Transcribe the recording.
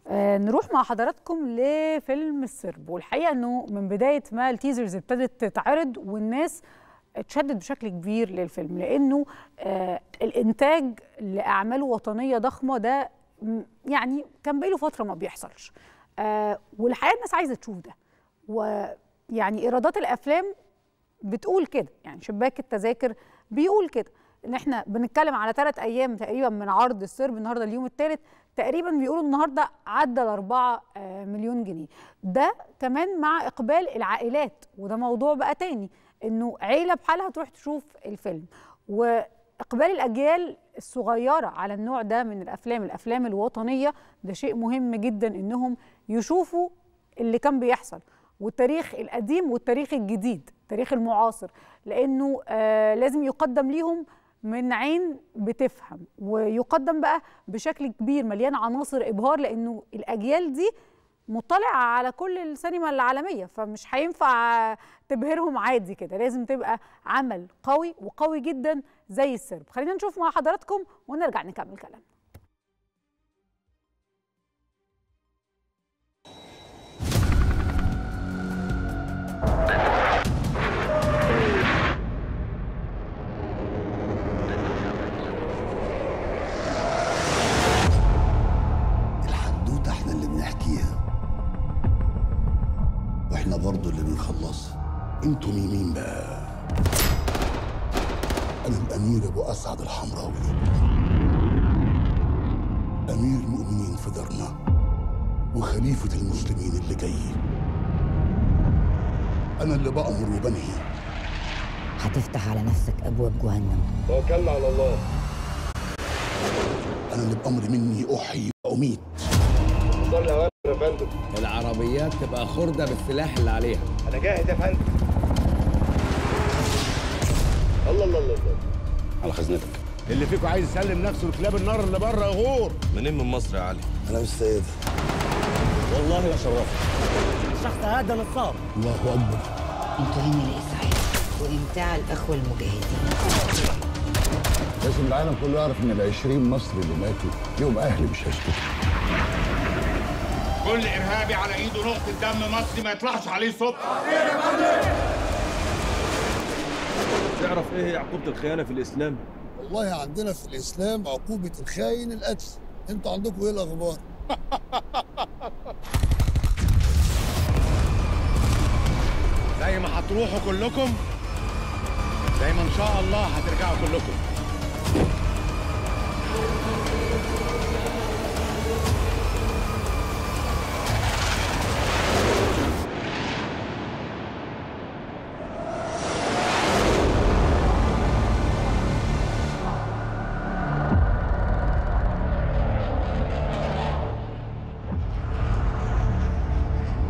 آه نروح مع حضراتكم لفيلم السرب والحقيقه انه من بدايه ما التيزرز ابتدت تتعرض والناس اتشدد بشكل كبير للفيلم لانه آه الانتاج لاعمال وطنيه ضخمه ده يعني كان بقاله فتره ما بيحصلش آه والحقيقه الناس عايزه تشوف ده ويعني ايرادات الافلام بتقول كده يعني شباك التذاكر بيقول كده ان احنا بنتكلم على ثلاث ايام تقريبا من عرض السرب النهارده اليوم الثالث تقريبا بيقولوا النهارده عدى ال 4 مليون جنيه ده كمان مع اقبال العائلات وده موضوع بقى تاني انه عيله بحالها تروح تشوف الفيلم واقبال الاجيال الصغيره على النوع ده من الافلام الافلام الوطنيه ده شيء مهم جدا انهم يشوفوا اللي كان بيحصل والتاريخ القديم والتاريخ الجديد التاريخ المعاصر لانه آه لازم يقدم ليهم من عين بتفهم ويقدم بقى بشكل كبير مليان عناصر ابهار لانه الاجيال دي مطلعه على كل السينما العالميه فمش هينفع تبهرهم عادي كده لازم تبقى عمل قوي وقوي جدا زي السرب خلينا نشوف مع حضراتكم ونرجع نكمل كلامنا الحدوته احنا اللي بنحكيها واحنا برضه اللي بنخلصها انتوا مين بقى انا الامير ابو اسعد الحمراوي امير المؤمنين في دارنا وخليفه المسلمين اللي جاي انا اللي بامر وبنهي هتفتح على نفسك ابواب جهنم توكلنا على الله انا اللي بامر مني احيي واميت صلي على يا فندم العربيات تبقى خردة بالسلاح اللي عليها انا جاهز يا فندم الله الله الله الله على خزنتك اللي فيكم عايز يسلم نفسه لكلاب النار اللي بره يغور منين من مصر يا علي انا مش سيد والله لا شرفت الله اكبر انتوا هنا لاسعاد وامتاع الاخوه المجاهدين لازم العالم كله يعرف ان ال 20 مصري اللي ماتوا ليهم اهل مش هشتكي كل ارهابي على ايده نقطه دم مصري ما يطلعش عليه صوت تعرف ايه هي عقوبة الخيانة في الإسلام؟ والله عندنا في الاسلام عقوبه الخاين القتل انتوا عندكم ايه الاخبار زي ما هتروحوا كلكم زي ما ان شاء الله هترجعوا كلكم